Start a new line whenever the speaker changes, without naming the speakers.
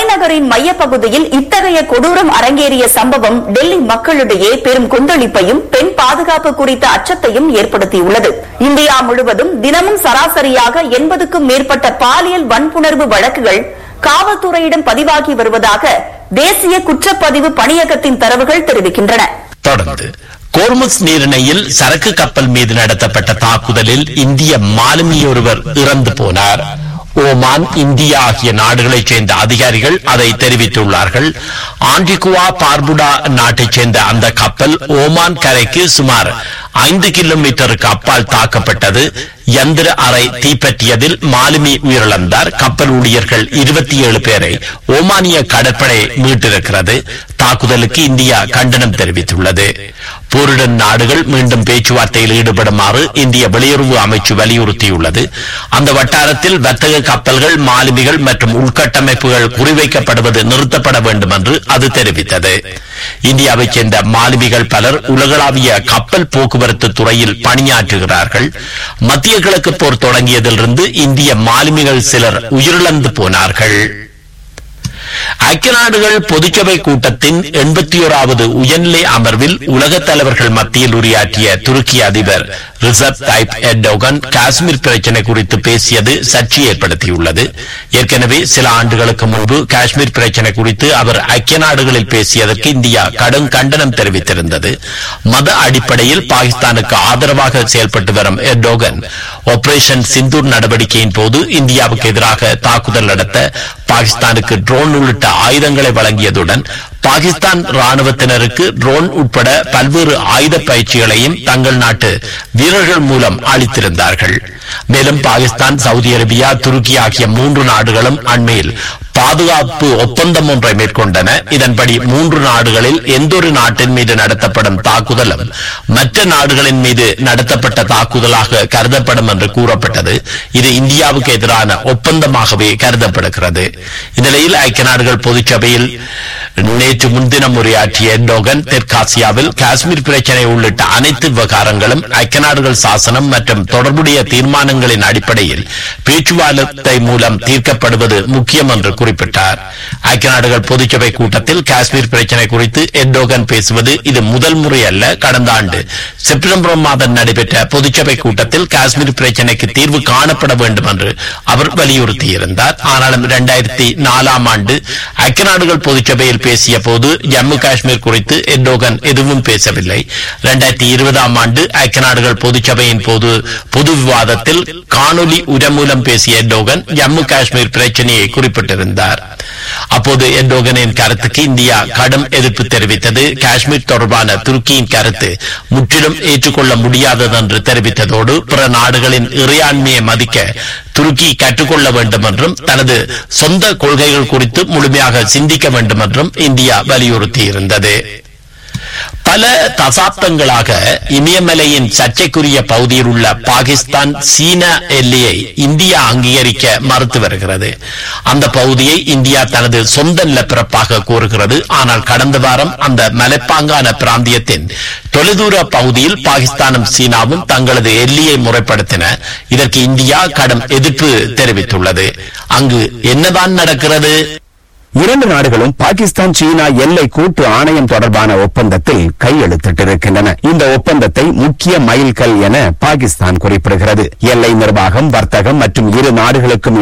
தலைநகரின் மையப்பகுதியில் இத்தகைய கொடூரம் அரங்கேறிய சம்பவம் டெல்லி மக்களிடையே பெரும் கொந்தளிப்பையும் பெண் பாதுகாப்பு குறித்த அச்சத்தையும் ஏற்படுத்தியுள்ளது இந்தியா முழுவதும் தினமும் சராசரியாக எண்பதுக்கும் மேற்பட்ட பாலியல் வன்புணர்வு வழக்குகள் காவல்துறையிடம் பதிவாகி வருவதாக தேசிய குற்றப்பதிவு பணியகத்தின் தரவுகள் தெரிவிக்கின்றன
தொடர்ந்து கோர்முஸ் நீரிணையில் சரக்கு கப்பல் மீது நடத்தப்பட்ட தாக்குதலில் இந்திய மாலுமியொருவர் இறந்து போனார் ஓமான் இந்தியா ஆகிய நாடுகளைச் சேர்ந்த அதிகாரிகள் அதை தெரிவித்துள்ளார்கள் ஆண்டிகுவா பார்புடா நாட்டைச் சேர்ந்த அந்த கப்பல் ஓமான் கரைக்கு சுமார் ஐந்து கிலோமீட்டருக்கு அப்பால் தாக்கப்பட்டது யந்திர அறை தீப்பற்றியதில் மாலுமி உயிரிழந்தார் கப்பல் ஊழியர்கள் இருபத்தி ஏழு பேரை ஓமானிய கடற்படை மீட்டிருக்கிறது தாக்குதலுக்கு இந்தியா கண்டனம் தெரிவித்துள்ளது போரிடும் நாடுகள் மீண்டும் பேச்சுவார்த்தையில் ஈடுபடுமாறு இந்திய வெளியுறவு அமைச்சு வலியுறுத்தியுள்ளது அந்த வட்டாரத்தில் வர்த்தக கப்பல்கள் மாலுமிகள் மற்றும் உள்கட்டமைப்புகள் குறிவைக்கப்படுவது நிறுத்தப்பட வேண்டும் என்று அது தெரிவித்தது இந்தியாவைச் சேர்ந்த மாலுமிகள் பலர் உலகளாவிய கப்பல் போக்குவரத்து துறையில் பணியாற்றுகிறார்கள் மத்திய கிழக்கு போர் தொடங்கியதிலிருந்து இந்திய மாலுமிகள் சிலர் உயிரிழந்து போனார்கள் ஐக்கிய நாடுகள் பொதுச்சபை கூட்டத்தின் எண்பத்தி ஓராவது உயர்நிலை அமர்வில் உலகத் தலைவர்கள் மத்தியில் உரையாற்றிய துருக்கி அதிபர் ரிசப் தைப் எர்டோகன் காஷ்மீர் பிரச்சினை குறித்து பேசியது சர்ச்சை ஏற்படுத்தியுள்ளது ஏற்கனவே சில ஆண்டுகளுக்கு முன்பு காஷ்மீர் பிரச்சினை குறித்து அவர் ஐக்கிய நாடுகளில் பேசியதற்கு இந்தியா கடும் கண்டனம் தெரிவித்திருந்தது மத அடிப்படையில் பாகிஸ்தானுக்கு ஆதரவாக செயல்பட்டு வரும் எர்டோகன் ஆபரேஷன் சிந்தூர் நடவடிக்கையின் போது இந்தியாவுக்கு எதிராக தாக்குதல் நடத்த பாகிஸ்தானுக்கு ட்ரோன் உள்ளிட்ட ஆயுதங்களை வழங்கியதுடன் பாகிஸ்தான் ராணுவத்தினருக்கு ட்ரோன் உட்பட பல்வேறு ஆயுத பயிற்சிகளையும் தங்கள் நாட்டு வீரர்கள் மூலம் அளித்திருந்தார்கள் மேலும் பாகிஸ்தான் சவுதி அரேபியா துருக்கி ஆகிய மூன்று நாடுகளும் அண்மையில் பாதுகாப்பு ஒப்பந்தம் ஒன்றை மேற்கொண்டன இதன்படி மூன்று நாடுகளில் எந்தொரு நாட்டின் மீது நடத்தப்படும் தாக்குதலும் மற்ற நாடுகளின் மீது நடத்தப்பட்ட தாக்குதலாக கருதப்படும் என்று கூறப்பட்டது இது இந்தியாவுக்கு எதிரான ஒப்பந்தமாகவே கருதப்படுகிறது இந்நிலையில் ஐக்கிய நாடுகள் பொதுச்சபையில் நேற்று முன்தினம் உரையாற்றிய எர்டோகன் தெற்காசியாவில் காஷ்மீர் பிரச்சினை உள்ளிட்ட அனைத்து விவகாரங்களும் ஐக்கிய நாடுகள் சாசனம் மற்றும் தொடர்புடைய தீர்மானங்களின் அடிப்படையில் பேச்சுவார்த்தை மூலம் தீர்க்கப்படுவது முக்கியம் என்று குறிப்பிட்டார் ஐக்கிய நாடுகள் பொதுச்சபை கூட்டத்தில் காஷ்மீர் பிரச்சினை குறித்து எர்டோகன் பேசுவது இது முதல் முறை அல்ல கடந்த ஆண்டு செப்டம்பர் மாதம் நடைபெற்ற பொதுச்சபை கூட்டத்தில் காஷ்மீர் பிரச்சினைக்கு தீர்வு காணப்பட வேண்டும் என்று அவர் வலியுறுத்தியிருந்தார் ஆனாலும் இரண்டாயிரத்தி நாலாம் ஆண்டு ஐக்கிய நாடுகள் பொதுச்சபையில் பேசிய போது ஜம்மு காஷ்மீர் குறித்து எர்டோகன் எதுவும் பேசவில்லை இரண்டாயிரத்தி இருபதாம் ஆண்டு ஐக்கிய நாடுகள் பொதுச்சபையின் போது பொது விவாதத்தில் காணொலி உரை மூலம் பேசிய எர்டோகன் ஜம்மு காஷ்மீர் பிரச்சனையை குறிப்பிட்டிருந்தார் அப்போது எர்டோகனின் கருத்துக்கு இந்தியா கடும் எதிர்ப்பு தெரிவித்தது காஷ்மீர் தொடர்பான துருக்கியின் கருத்து முற்றிலும் ஏற்றுக்கொள்ள முடியாதது என்று தெரிவித்ததோடு பிற நாடுகளின் இறையாண்மையை மதிக்க துருக்கி கற்றுக்கொள்ள வேண்டும் என்றும் தனது சொந்த கொள்கைகள் குறித்து முழுமையாக சிந்திக்க வேண்டும் என்றும் இந்தியா வலியுறுத்தியிருந்தது பல தசாப்தங்களாக இமயமலையின் சர்ச்சைக்குரிய பகுதியில் உள்ள பாகிஸ்தான் சீன எல்லையை இந்தியா அங்கீகரிக்க மறுத்து வருகிறது அந்த பகுதியை இந்தியா தனது சொந்த நிலப்பிறப்பாக கூறுகிறது ஆனால் கடந்த வாரம் அந்த மலைப்பாங்கான பிராந்தியத்தின் தொலைதூர பகுதியில் பாகிஸ்தானும் சீனாவும் தங்களது எல்லையை முறைப்படுத்தின இதற்கு இந்தியா கடும் எதிர்ப்பு தெரிவித்துள்ளது அங்கு என்னதான் நடக்கிறது
இரண்டு நாடுகளும் பாகிஸ்தான் சீனா எல்லை கூட்டு ஆணையம் தொடர்பான ஒப்பந்தத்தில் கையெழுத்திட்டிருக்கின்றன இந்த ஒப்பந்தத்தை முக்கிய மைல்கல் என பாகிஸ்தான் குறிப்பிடுகிறது எல்லை நிர்வாகம் வர்த்தகம் மற்றும் இரு நாடுகளுக்கும்